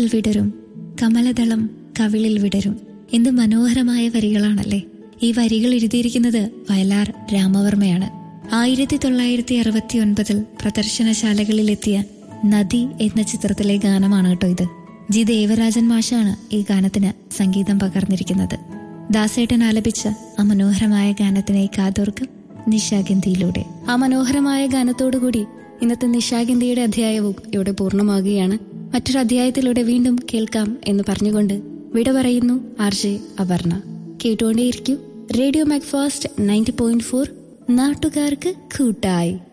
വിടരും കമലദളം കവിളിൽ വിടരും എന്ത് മനോഹരമായ വരികളാണല്ലേ ഈ വരികൾ എഴുതിയിരിക്കുന്നത് വയലാർ രാമവർമ്മയാണ് ആയിരത്തി തൊള്ളായിരത്തി അറുപത്തി ഒൻപതിൽ പ്രദർശനശാലകളിലെത്തിയ നദി എന്ന ചിത്രത്തിലെ ഗാനമാണ് കേട്ടോ ഇത് ജി ദേവരാജൻ മാഷാണ് ഈ ഗാനത്തിന് സംഗീതം പകർന്നിരിക്കുന്നത് ദാസേട്ടൻ ആലപിച്ച ആ മനോഹരമായ ഗാനത്തിനെ കാതോർക്കും നിശാഗന്ധിയിലൂടെ ആ മനോഹരമായ ഗാനത്തോടുകൂടി ഇന്നത്തെ നിശാഗന്ധിയുടെ അധ്യായവും ഇവിടെ പൂർണ്ണമാകുകയാണ് മറ്റൊരു അധ്യായത്തിലൂടെ വീണ്ടും കേൾക്കാം എന്ന് പറഞ്ഞുകൊണ്ട് വിട പറയുന്നു ആർ ജെ അപർണ കേട്ടുകൊണ്ടേയിരിക്കൂ radio Macfast ninety point four നാട്ടുകാർക്ക് കൂട്ടായി